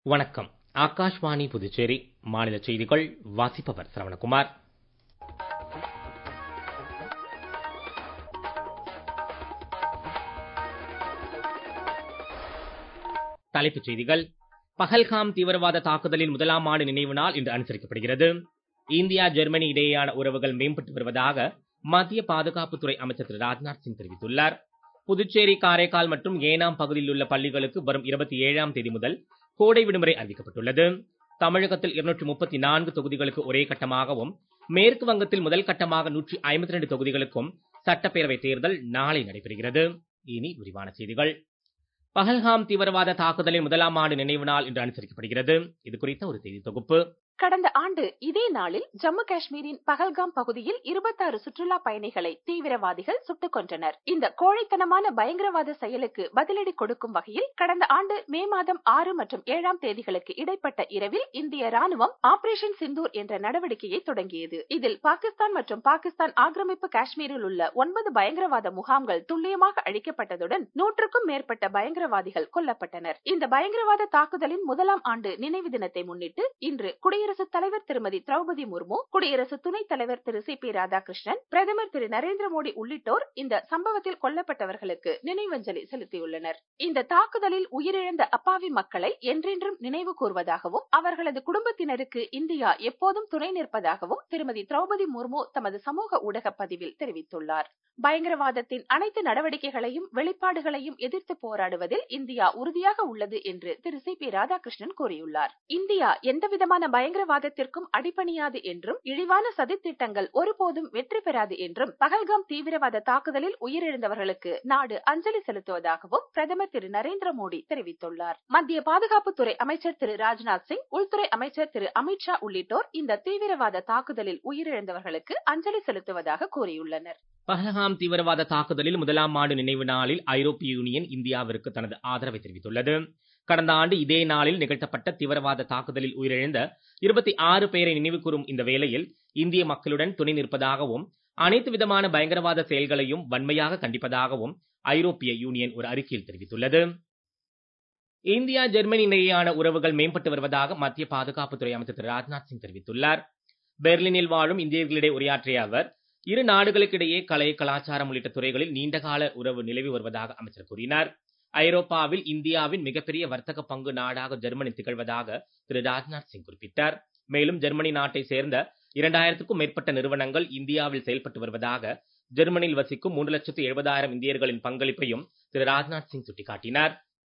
வணக்கம் ஆகாஷ்வாணி புதுச்சேரி மாநில செய்திகள் வாசிப்பவர் சரவணகுமார் தலைப்புச் செய்திகள் பஹல்காம் தீவிரவாத தாக்குதலின் முதலாம் ஆண்டு நினைவு நாள் இன்று அனுசரிக்கப்படுகிறது இந்தியா ஜெர்மனி இடையேயான உறவுகள் மேம்பட்டு வருவதாக மத்திய பாதுகாப்புத்துறை அமைச்சர் திரு ராஜ்நாத் சிங் தெரிவித்துள்ளார் புதுச்சேரி காரைக்கால் மற்றும் ஏனாம் பகுதியில் உள்ள பள்ளிகளுக்கு வரும் இருபத்தி ஏழாம் தேதி முதல் கோடை விடுமுறை அறிவிக்கப்பட்டுள்ளது தமிழகத்தில் இருநூற்றி முப்பத்தி நான்கு தொகுதிகளுக்கு ஒரே கட்டமாகவும் மேற்கு வங்கத்தில் முதல் கட்டமாக நூற்றி ஐம்பத்தி ரெண்டு தொகுதிகளுக்கும் சட்டப்பேரவை தேர்தல் நாளை நடைபெறுகிறது இனி விரிவான செய்திகள் பஹல்காம் தீவிரவாத தாக்குதலின் முதலாம் ஆண்டு நினைவு நாள் இன்று அனுசரிக்கப்படுகிறது இது குறித்த ஒரு செய்தி தொகுப்பு கடந்த ஆண்டு இதே நாளில் ஜம்மு காஷ்மீரின் பகல்காம் பகுதியில் இருபத்தாறு சுற்றுலா பயணிகளை தீவிரவாதிகள் சுட்டுக் கொன்றனர் இந்த கோழைத்தனமான பயங்கரவாத செயலுக்கு பதிலடி கொடுக்கும் வகையில் கடந்த ஆண்டு மே மாதம் ஆறு மற்றும் ஏழாம் தேதிகளுக்கு இடைப்பட்ட இரவில் இந்திய ராணுவம் ஆபரேஷன் சிந்தூர் என்ற நடவடிக்கையை தொடங்கியது இதில் பாகிஸ்தான் மற்றும் பாகிஸ்தான் ஆக்கிரமிப்பு காஷ்மீரில் உள்ள ஒன்பது பயங்கரவாத முகாம்கள் துல்லியமாக அழிக்கப்பட்டதுடன் நூற்றுக்கும் மேற்பட்ட பயங்கரவாதிகள் கொல்லப்பட்டனர் இந்த பயங்கரவாத தாக்குதலின் முதலாம் ஆண்டு நினைவு தினத்தை முன்னிட்டு இன்று குடியரசு குடியரசுத் தலைவர் திருமதி திரௌபதி முர்மு குடியரசு துணைத் தலைவர் திரு சி பி ராதாகிருஷ்ணன் பிரதமர் திரு நரேந்திர மோடி உள்ளிட்டோர் இந்த சம்பவத்தில் கொல்லப்பட்டவர்களுக்கு நினைவஞ்சலி செலுத்தியுள்ளனர் இந்த தாக்குதலில் உயிரிழந்த அப்பாவி மக்களை என்றென்றும் நினைவு கூர்வதாகவும் அவர்களது குடும்பத்தினருக்கு இந்தியா எப்போதும் துணை நிற்பதாகவும் திருமதி திரௌபதி முர்மு தமது சமூக ஊடக பதிவில் தெரிவித்துள்ளார் பயங்கரவாதத்தின் அனைத்து நடவடிக்கைகளையும் வெளிப்பாடுகளையும் எதிர்த்து போராடுவதில் இந்தியா உறுதியாக உள்ளது என்று திரு சி பி ராதாகிருஷ்ணன் கூறியுள்ளார் இந்தியா எந்தவிதமான பயங்கரவாதத்திற்கும் அடிபணியாது என்றும் இழிவான சதித்திட்டங்கள் ஒருபோதும் வெற்றி பெறாது என்றும் பகல்காம் தீவிரவாத தாக்குதலில் உயிரிழந்தவர்களுக்கு நாடு அஞ்சலி செலுத்துவதாகவும் பிரதமர் திரு நரேந்திர மோடி தெரிவித்துள்ளார் மத்திய பாதுகாப்புத்துறை அமைச்சர் திரு ராஜ்நாத் சிங் உள்துறை அமைச்சர் திரு அமித்ஷா உள்ளிட்டோர் இந்த தீவிரவாத தாக்குதலில் உயிரிழந்தவர்களுக்கு அஞ்சலி செலுத்துவதாக கூறியுள்ளனர் பஹல்காம் தீவிரவாத தாக்குதலில் முதலாம் ஆண்டு நினைவு நாளில் ஐரோப்பிய யூனியன் இந்தியாவிற்கு தனது ஆதரவை தெரிவித்துள்ளது கடந்த ஆண்டு இதே நாளில் நிகழ்த்தப்பட்ட தீவிரவாத தாக்குதலில் உயிரிழந்த இருபத்தி ஆறு பேரை நினைவு கூறும் இந்த வேளையில் இந்திய மக்களுடன் துணை நிற்பதாகவும் அனைத்து விதமான பயங்கரவாத செயல்களையும் வன்மையாக கண்டிப்பதாகவும் ஐரோப்பிய யூனியன் ஒரு அறிக்கையில் தெரிவித்துள்ளது இந்தியா ஜெர்மனி இடையேயான உறவுகள் மேம்பட்டு வருவதாக மத்திய பாதுகாப்புத்துறை அமைச்சர் திரு ராஜ்நாத் சிங் தெரிவித்துள்ளார் பெர்லினில் வாழும் இந்தியர்களிடையே உரையாற்றிய அவர் இரு நாடுகளுக்கிடையே கலை கலாச்சாரம் உள்ளிட்ட துறைகளில் நீண்டகால உறவு நிலவி வருவதாக அமைச்சர் கூறினார் ஐரோப்பாவில் இந்தியாவின் மிகப்பெரிய வர்த்தக பங்கு நாடாக ஜெர்மனி திகழ்வதாக திரு ராஜ்நாத் சிங் குறிப்பிட்டார் மேலும் ஜெர்மனி நாட்டை சேர்ந்த இரண்டாயிரத்துக்கும் மேற்பட்ட நிறுவனங்கள் இந்தியாவில் செயல்பட்டு வருவதாக ஜெர்மனியில் வசிக்கும் மூன்று லட்சத்து எழுபதாயிரம் இந்தியர்களின் பங்களிப்பையும் திரு ராஜ்நாத் சிங் சுட்டிக்காட்டினார்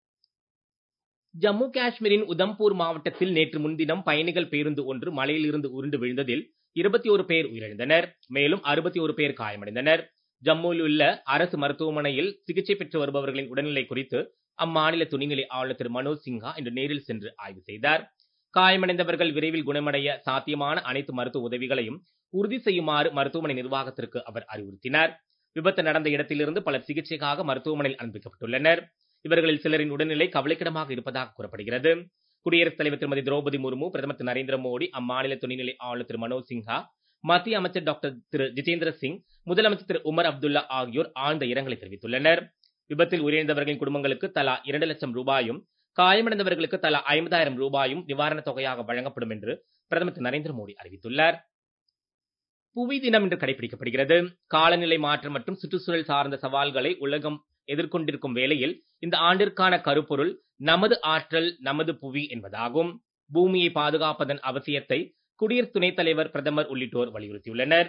ஜம்மு காஷ்மீரின் உதம்பூர் மாவட்டத்தில் நேற்று முன்தினம் பயணிகள் பேருந்து ஒன்று மலையில் இருந்து உருண்டு விழுந்ததில் இருபத்தி ஒரு பேர் உயிரிழந்தனர் மேலும் அறுபத்தி ஒரு பேர் காயமடைந்தனர் ஜம்முவில் உள்ள அரசு மருத்துவமனையில் சிகிச்சை பெற்று வருபவர்களின் உடல்நிலை குறித்து அம்மாநில துணைநிலை ஆளுநர் திரு மனோஜ் சின்ஹா இன்று நேரில் சென்று ஆய்வு செய்தார் காயமடைந்தவர்கள் விரைவில் குணமடைய சாத்தியமான அனைத்து மருத்துவ உதவிகளையும் உறுதி செய்யுமாறு மருத்துவமனை நிர்வாகத்திற்கு அவர் அறிவுறுத்தினார் விபத்து நடந்த இடத்திலிருந்து பலர் சிகிச்சைக்காக மருத்துவமனையில் அனுமதிக்கப்பட்டுள்ளனர் இவர்களில் சிலரின் உடல்நிலை கவலைக்கிடமாக இருப்பதாக கூறப்படுகிறது குடியரசுத் தலைவர் திருமதி திரௌபதி முர்மு பிரதமர் திரு நரேந்திர மோடி அம்மாநில துணைநிலை ஆளுநர் திரு மனோஜ் சின்ஹா மத்திய அமைச்சர் டாக்டர் திரு ஜிதேந்திர சிங் முதலமைச்சர் திரு உமர் அப்துல்லா ஆகியோர் ஆழ்ந்த இரங்கலை தெரிவித்துள்ளனர் விபத்தில் உயிரிழந்தவர்களின் குடும்பங்களுக்கு தலா இரண்டு லட்சம் ரூபாயும் காயமடைந்தவர்களுக்கு தலா ஐம்பதாயிரம் ரூபாயும் நிவாரணத் தொகையாக வழங்கப்படும் என்று பிரதமர் திரு நரேந்திர மோடி அறிவித்துள்ளார் புவி தினம் இன்று கடைபிடிக்கப்படுகிறது காலநிலை மாற்றம் மற்றும் சுற்றுச்சூழல் சார்ந்த சவால்களை உலகம் எதிர்கொண்டிருக்கும் வேளையில் இந்த ஆண்டிற்கான கருப்பொருள் நமது ஆற்றல் நமது புவி என்பதாகும் பூமியை பாதுகாப்பதன் அவசியத்தை குடியரசு துணைத் தலைவர் பிரதமர் உள்ளிட்டோர் வலியுறுத்தியுள்ளனர்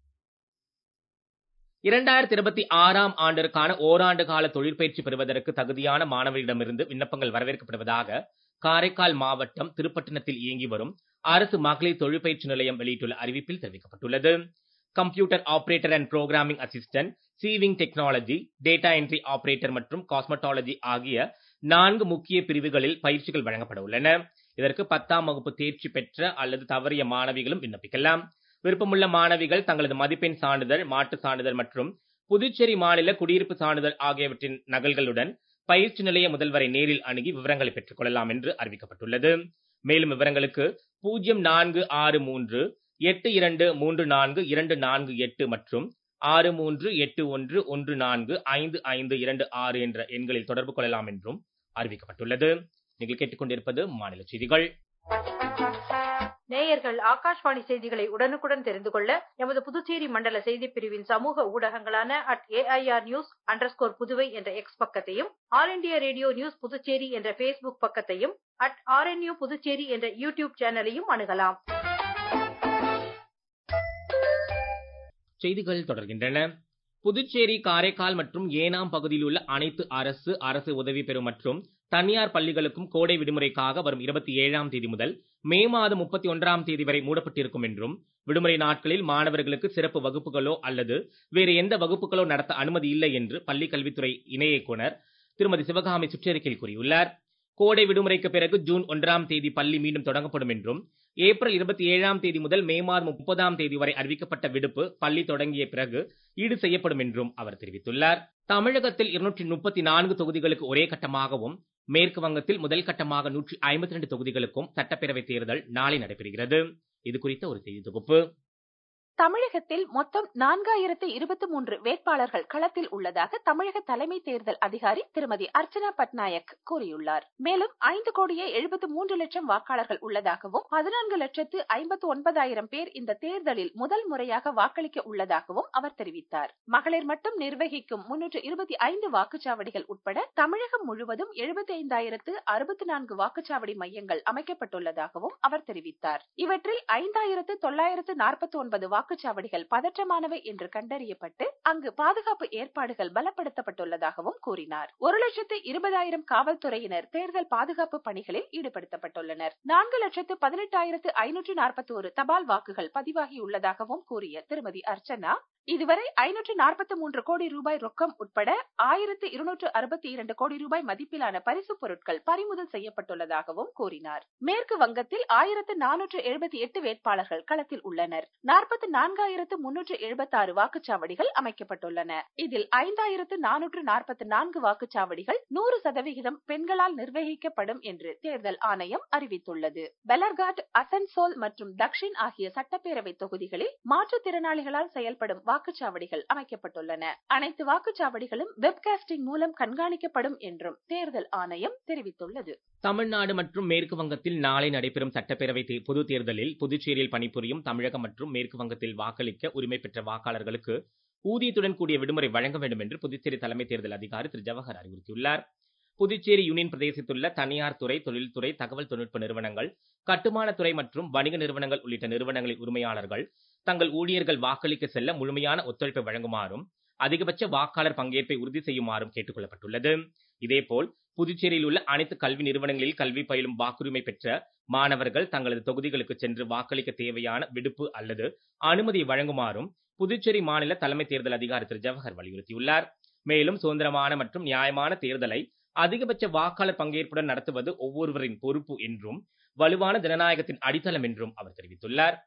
இரண்டாயிரத்தி இருபத்தி ஆறாம் ஆண்டிற்கான ஓராண்டு கால தொழிற்பயிற்சி பெறுவதற்கு தகுதியான மாணவர்களிடமிருந்து விண்ணப்பங்கள் வரவேற்கப்படுவதாக காரைக்கால் மாவட்டம் திருப்பட்டினத்தில் இயங்கி வரும் அரசு மகளிர் தொழிற்பயிற்சி நிலையம் வெளியிட்டுள்ள அறிவிப்பில் தெரிவிக்கப்பட்டுள்ளது computer operator and programming assistant sewing technology data entry operator மற்றும் காஸ்மெட்டாலஜி ஆகிய நான்கு முக்கிய பிரிவுகளில் பயிற்சிகள் வழங்கப்பட உள்ளன இதற்கு பத்தாம் வகுப்பு தேர்ச்சி பெற்ற அல்லது தவறிய மாணவிகளும் விண்ணப்பிக்கலாம் விருப்பமுள்ள மாணவிகள் தங்களது மதிப்பெண் சான்றிதழ் மாற்று சான்றிதழ் மற்றும் புதுச்சேரி மாநில குடியிருப்பு சான்றிதழ் ஆகியவற்றின் நகல்களுடன் பயிற்சி நிலைய முதல்வரை நேரில் அணுகி விவரங்களை பெற்றுக் கொள்ளலாம் என்று அறிவிக்கப்பட்டுள்ளது மேலும் விவரங்களுக்கு பூஜ்ஜியம் நான்கு ஆறு மூன்று எட்டு இரண்டு மூன்று நான்கு இரண்டு நான்கு எட்டு மற்றும் ஆறு மூன்று எட்டு ஒன்று ஒன்று நான்கு ஐந்து ஐந்து இரண்டு ஆறு என்ற எண்களில் தொடர்பு கொள்ளலாம் என்றும் அறிவிக்கப்பட்டுள்ளது நீங்கள் கேட்டுக்கொண்டிருப்பது மாநில செய்திகள் நேயர்கள் ஆகாஷ்வாணி செய்திகளை உடனுக்குடன் தெரிந்து கொள்ள எமது புதுச்சேரி மண்டல செய்திப் பிரிவின் சமூக ஊடகங்களான at AIR news underscore Puduvai என்ற எக்ஸ் பக்கத்தையும் All India Radio News Puducherry என்ற பேஸ்புக் பக்கத்தையும் அட் ஆர்என்யூ புதுச்சேரி என்ற யூடியூப் சேனலையும் அணுகலாம் செய்திகள் தொடர்கின்றன புதுச்சேரி காரைக்கால் மற்றும் ஏனாம் பகுதியில் உள்ள அனைத்து அரசு அரசு உதவி பெறும் மற்றும் தனியார் பள்ளிகளுக்கும் கோடை விடுமுறைக்காக வரும் இருபத்தி ஏழாம் தேதி முதல் மே மாதம் முப்பத்தி ஒன்றாம் தேதி வரை மூடப்பட்டிருக்கும் என்றும் விடுமுறை நாட்களில் மாணவர்களுக்கு சிறப்பு வகுப்புகளோ அல்லது வேறு எந்த வகுப்புகளோ நடத்த அனுமதி இல்லை என்று பள்ளிக் கல்வித்துறை இணை இயக்குனர் திருமதி சிவகாமி சுற்றறிக்கையில் கூறியுள்ளார் கோடை விடுமுறைக்கு பிறகு ஜூன் ஒன்றாம் தேதி பள்ளி மீண்டும் தொடங்கப்படும் என்றும் ஏப்ரல் இருபத்தி ஏழாம் தேதி முதல் மே மாதம் முப்பதாம் தேதி வரை அறிவிக்கப்பட்ட விடுப்பு பள்ளி தொடங்கிய பிறகு ஈடு செய்யப்படும் என்றும் அவர் தெரிவித்துள்ளார் தமிழகத்தில் இருநூற்றி முப்பத்தி நான்கு தொகுதிகளுக்கு ஒரே கட்டமாகவும் மேற்கு வங்கத்தில் முதல் கட்டமாக நூற்றி ஐம்பத்தி ரெண்டு தொகுதிகளுக்கும் சட்டப்பேரவை தேர்தல் நாளை நடைபெறுகிறது இது குறித்த ஒரு செய்தி தொகுப்பு தமிழகத்தில் மொத்தம் நான்காயிரத்து இருபத்தி மூன்று வேட்பாளர்கள் களத்தில் உள்ளதாக தமிழக தலைமை தேர்தல் அதிகாரி திருமதி அர்ச்சனா பட்நாயக் கூறியுள்ளார் மேலும் ஐந்து கோடியே எழுபத்து மூன்று லட்சம் வாக்காளர்கள் உள்ளதாகவும் பதினான்கு லட்சத்து ஐம்பத்து ஒன்பதாயிரம் பேர் இந்த தேர்தலில் முதல் முறையாக வாக்களிக்க உள்ளதாகவும் அவர் தெரிவித்தார் மகளிர் மட்டும் நிர்வகிக்கும் முன்னூற்று இருபத்தி ஐந்து வாக்குச்சாவடிகள் உட்பட தமிழகம் முழுவதும் எழுபத்தி ஐந்தாயிரத்து அறுபத்தி நான்கு வாக்குச்சாவடி மையங்கள் அமைக்கப்பட்டுள்ளதாகவும் அவர் தெரிவித்தார் இவற்றில் ஐந்தாயிரத்து தொள்ளாயிரத்து நாற்பத்தி ஒன்பது வாக்குச்சாவடிகள் பதற்றமானவை என்று கண்டறியப்பட்டு அங்கு பாதுகாப்பு ஏற்பாடுகள் பலப்படுத்தப்பட்டுள்ளதாகவும் கூறினார் ஒரு லட்சத்து இருபதாயிரம் காவல்துறையினர் தேர்தல் பாதுகாப்பு பணிகளில் ஈடுபடுத்தப்பட்டுள்ளனர் நான்கு லட்சத்து பதினெட்டாயிரத்து ஐநூற்று நாற்பத்தி ஒரு தபால் வாக்குகள் பதிவாகியுள்ளதாகவும் கூறிய திருமதி அர்ச்சனா இதுவரை ஐநூற்று நாற்பத்தி மூன்று கோடி ரூபாய் ரொக்கம் உட்பட ஆயிரத்து இருநூற்று அறுபத்தி இரண்டு கோடி ரூபாய் மதிப்பிலான பரிசு பொருட்கள் பறிமுதல் செய்யப்பட்டுள்ளதாகவும் கூறினார் மேற்கு வங்கத்தில் ஆயிரத்து நானூற்று எழுபத்தி எட்டு வேட்பாளர்கள் களத்தில் உள்ளனர் நாற்பத்தி நான்காயிரத்து முன்னூற்று எழுபத்தாறு வாக்குச்சாவடிகள் அமைக்கப்பட்டுள்ளன இதில் ஐந்தாயிரத்து நானூற்று நாற்பத்தி நான்கு வாக்குச்சாவடிகள் நூறு சதவிகிதம் பெண்களால் நிர்வகிக்கப்படும் என்று தேர்தல் ஆணையம் அறிவித்துள்ளது பெலர்காட் அசன்சோல் மற்றும் தக்ஷின் ஆகிய சட்டப்பேரவை தொகுதிகளில் மாற்றுத்திறனாளிகளால் செயல்படும் வாக்குச்சாவடிகள் அமைக்கப்பட்டுள்ளன அனைத்து வாக்குச்சாவடிகளும் வெப்காஸ்டிங் மூலம் கண்காணிக்கப்படும் என்றும் தேர்தல் ஆணையம் தெரிவித்துள்ளது தமிழ்நாடு மற்றும் மேற்கு வங்கத்தில் நாளை நடைபெறும் சட்டப்பேரவை தே- பொது தேர்தலில் புதுச்சேரியில் பணிபுரியும் தமிழகம் மற்றும் மேற்கு வங்கத்தில் வாக்களிக்க உரிமை பெற்ற வாக்காளர்களுக்கு ஊதியத்துடன் கூடிய விடுமுறை வழங்க வேண்டும் என்று புதுச்சேரி தலைமை தேர்தல் அதிகாரி திரு ஜவஹர் அறிவுறுத்தியுள்ளார் புதுச்சேரி யூனியன் பிரதேசத்துள்ள தனியார் துறை தொழில்துறை தகவல் தொழில்நுட்ப நிறுவனங்கள் கட்டுமானத்துறை மற்றும் வணிக நிறுவனங்கள் உள்ளிட்ட நிறுவனங்களின் உரிமையாளர்கள் தங்கள் ஊழியர்கள் வாக்களிக்க செல்ல முழுமையான ஒத்துழைப்பை வழங்குமாறும் அதிகபட்ச வாக்காளர் பங்கேற்பை உறுதி செய்யுமாறும் கேட்டுக் கொள்ளப்பட்டுள்ளது இதேபோல் புதுச்சேரியில் உள்ள அனைத்து கல்வி நிறுவனங்களில் கல்வி பயிலும் வாக்குரிமை பெற்ற மாணவர்கள் தங்களது தொகுதிகளுக்கு சென்று வாக்களிக்க தேவையான விடுப்பு அல்லது அனுமதியை வழங்குமாறும் புதுச்சேரி மாநில தலைமை தேர்தல் அதிகாரி திரு ஜவஹர் வலியுறுத்தியுள்ளார் மேலும் சுதந்திரமான மற்றும் நியாயமான தேர்தலை அதிகபட்ச வாக்காளர் பங்கேற்புடன் நடத்துவது ஒவ்வொருவரின் பொறுப்பு என்றும் வலுவான ஜனநாயகத்தின் அடித்தளம் என்றும் அவர் தெரிவித்துள்ளார்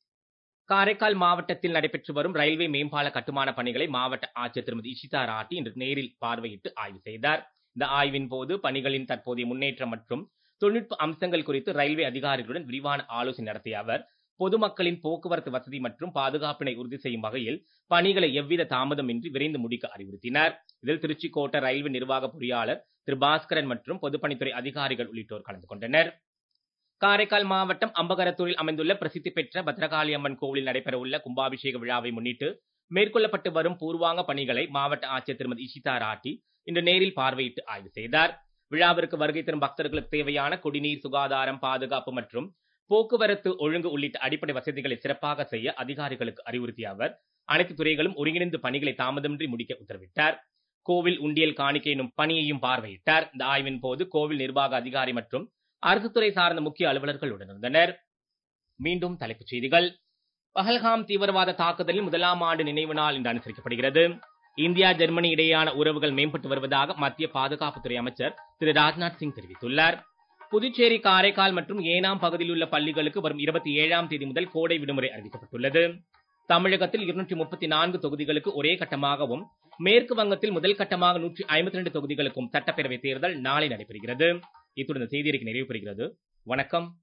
காரைக்கால் மாவட்டத்தில் நடைபெற்று வரும் ரயில்வே மேம்பால கட்டுமான பணிகளை மாவட்ட ஆட்சியர் திருமதி இஷிதா ராட்டி இன்று நேரில் பார்வையிட்டு ஆய்வு செய்தார் இந்த ஆய்வின் போது பணிகளின் தற்போதைய முன்னேற்றம் மற்றும் தொழில்நுட்ப அம்சங்கள் குறித்து ரயில்வே அதிகாரிகளுடன் விரிவான ஆலோசனை நடத்திய அவர் பொதுமக்களின் போக்குவரத்து வசதி மற்றும் பாதுகாப்பினை உறுதி செய்யும் வகையில் பணிகளை எவ்வித தாமதமின்றி விரைந்து முடிக்க அறிவுறுத்தினார் இதில் திருச்சி கோட்ட ரயில்வே நிர்வாக பொறியாளர் திரு பாஸ்கரன் மற்றும் பொதுப்பணித்துறை அதிகாரிகள் உள்ளிட்டோர் கலந்து கொண்டனர் காரைக்கால் மாவட்டம் அம்பகரத்தூரில் அமைந்துள்ள பிரசித்தி பெற்ற பத்ரகாளி அம்மன் கோவிலில் நடைபெறவுள்ள கும்பாபிஷேக விழாவை முன்னிட்டு மேற்கொள்ளப்பட்டு வரும் பூர்வாங்க பணிகளை மாவட்ட ஆட்சியர் திருமதி இஷிதா ராட்டி இன்று நேரில் பார்வையிட்டு ஆய்வு செய்தார் விழாவிற்கு வருகை தரும் பக்தர்களுக்கு தேவையான குடிநீர் சுகாதாரம் பாதுகாப்பு மற்றும் போக்குவரத்து ஒழுங்கு உள்ளிட்ட அடிப்படை வசதிகளை சிறப்பாக செய்ய அதிகாரிகளுக்கு அறிவுறுத்திய அவர் அனைத்து துறைகளும் ஒருங்கிணைந்து பணிகளை தாமதமின்றி முடிக்க உத்தரவிட்டார் கோவில் உண்டியல் காணிக்கை எனும் பணியையும் பார்வையிட்டார் இந்த ஆய்வின் போது கோவில் நிர்வாக அதிகாரி மற்றும் அரசு துறை சார்ந்த முக்கிய அலுவலர்கள் உடனிருந்தனர் மீண்டும் தலைப்புச் செய்திகள் பஹல்காம் தீவிரவாத தாக்குதலில் முதலாம் ஆண்டு நினைவு நாள் இன்று அனுசரிக்கப்படுகிறது இந்தியா ஜெர்மனி இடையேயான உறவுகள் மேம்பட்டு வருவதாக மத்திய பாதுகாப்புத்துறை அமைச்சர் திரு ராஜ்நாத் சிங் தெரிவித்துள்ளார் புதுச்சேரி காரைக்கால் மற்றும் ஏனாம் பகுதியில் உள்ள பள்ளிகளுக்கு வரும் இருபத்தி ஏழாம் தேதி முதல் கோடை விடுமுறை அறிவிக்கப்பட்டுள்ளது தமிழகத்தில் இருநூற்றி முப்பத்தி நான்கு தொகுதிகளுக்கு ஒரே கட்டமாகவும் மேற்கு வங்கத்தில் முதல் கட்டமாக நூற்றி ஐம்பத்தி ரெண்டு தொகுதிகளுக்கும் சட்டப்பேரவை தேர்தல் நாளை நடைபெறுகிறது இத்துடன் இந்த செய்தியறிக்கை நிறைவு பெறுகிறது வணக்கம்